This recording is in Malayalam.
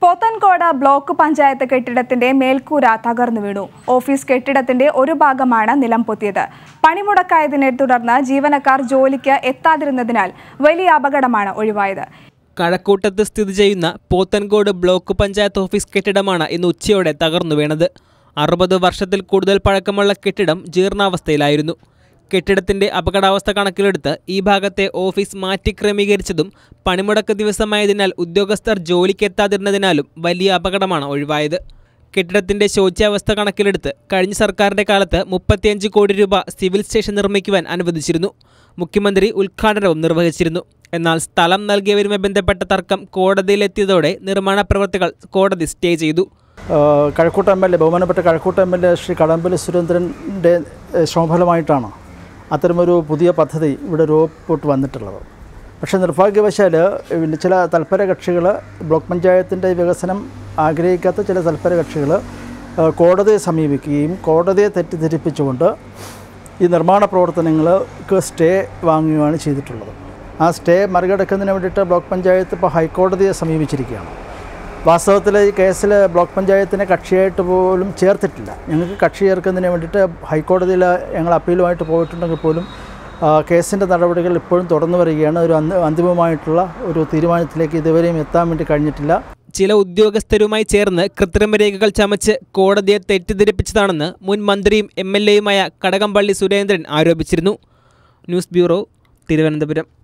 പോത്തൻകോട് ബ്ലോക്ക് പഞ്ചായത്ത് കെട്ടിടത്തിന്റെ മേൽക്കൂര തകർന്നു വീണു ഓഫീസ് കെട്ടിടത്തിന്റെ ഒരു ഭാഗമാണ് നിലം പൊത്തിയത് പണിമുടക്കായതിനെ തുടർന്ന് ജീവനക്കാർ ജോലിക്ക് എത്താതിരുന്നതിനാൽ വലിയ അപകടമാണ് ഒഴിവായത് കഴക്കൂട്ടത്ത് സ്ഥിതി ചെയ്യുന്ന പോത്തൻകോട് ബ്ലോക്ക് പഞ്ചായത്ത് ഓഫീസ് കെട്ടിടമാണ് ഇന്ന് ഉച്ചയോടെ തകർന്നു വീണത് അറുപത് വർഷത്തിൽ കൂടുതൽ പഴക്കമുള്ള കെട്ടിടം ജീർണാവസ്ഥയിലായിരുന്നു കെട്ടിടത്തിന്റെ അപകടാവസ്ഥ കണക്കിലെടുത്ത് ഈ ഭാഗത്തെ ഓഫീസ് മാറ്റി ക്രമീകരിച്ചതും പണിമുടക്ക് ദിവസമായതിനാൽ ഉദ്യോഗസ്ഥർ ജോലിക്കെത്താതിരുന്നതിനാലും വലിയ അപകടമാണ് ഒഴിവായത് കെട്ടിടത്തിന്റെ ശോച്യാവസ്ഥ കണക്കിലെടുത്ത് കഴിഞ്ഞ സർക്കാരിന്റെ കാലത്ത് മുപ്പത്തിയഞ്ച് കോടി രൂപ സിവിൽ സ്റ്റേഷൻ നിർമ്മിക്കുവാൻ അനുവദിച്ചിരുന്നു മുഖ്യമന്ത്രി ഉദ്ഘാടനവും നിർവഹിച്ചിരുന്നു എന്നാൽ സ്ഥലം നൽകിയവരുമായി ബന്ധപ്പെട്ട തർക്കം കോടതിയിലെത്തിയതോടെ നിർമ്മാണ പ്രവൃത്തികൾ കോടതി സ്റ്റേ ചെയ്തു ഏഹ് കഴക്കൂട്ട എം എൽ എ ബഹുമാനപ്പെട്ട Kazhakkoottam M L A Shri Kadakampally സുരേന്ദ്രൻ്റെ ഏഹ് ശ്രമഫലമായിട്ടാണ് അത്തരമൊരു പുതിയ പദ്ധതി ഇവിടെ രൂപപ്പെട്ട് വന്നിട്ടുള്ളത് പക്ഷേ നിർഭാഗ്യവശാൽ ഇതിൽ ചില തൽപര കക്ഷികൾ ബ്ലോക്ക് പഞ്ചായത്തിൻ്റെ വികസനം ആഗ്രഹിക്കാത്ത ചില തൽപര കക്ഷികൾ ഏഹ് കോടതിയെ സമീപിക്കുകയും കോടതിയെ തെറ്റിദ്ധരിപ്പിച്ചുകൊണ്ട് ഈ നിർമ്മാണ പ്രവർത്തനങ്ങൾക്ക് സ്റ്റേ വാങ്ങുകയാണ് ചെയ്തിട്ടുള്ളത് ആ സ്റ്റേ മറികടക്കുന്നതിന് വേണ്ടിയിട്ട് ബ്ലോക്ക് പഞ്ചായത്ത് ഇപ്പോൾ ഹൈക്കോടതിയെ സമീപിച്ചിരിക്കുകയാണ് വാസ്തവത്തിൽ ഈ കേസിൽ ബ്ലോക്ക് പഞ്ചായത്തിനെ കക്ഷിയായിട്ട് പോലും ചേർത്തിട്ടില്ല ഞങ്ങൾക്ക് കക്ഷി ചേർക്കുന്നതിന് വേണ്ടിയിട്ട് ഹൈക്കോടതിയിൽ ഞങ്ങൾ അപ്പീലുമായിട്ട് പോയിട്ടുണ്ടെങ്കിൽ പോലും ആ, കേസിൻ്റെ നടപടികൾ ഇപ്പോഴും തുടർന്നു വരികയാണ് ഒരു അന്തി- അന്തിമമായിട്ടുള്ള ഒരു തീരുമാനത്തിലേക്ക് ഇതുവരെയും എത്താൻ വേണ്ടി കഴിഞ്ഞിട്ടില്ല ചില ഉദ്യോഗസ്ഥരുമായി ചേർന്ന് കൃത്രിമരേഖകൾ ചമച്ച് കോടതിയെ തെറ്റിദ്ധരിപ്പിച്ചതാണെന്ന് മുൻ മന്ത്രിയും എം എൽ എയുമായ കടകംപള്ളി സുരേന്ദ്രൻ ആരോപിച്ചിരുന്നു ന്യൂസ് ബ്യൂറോ തിരുവനന്തപുരം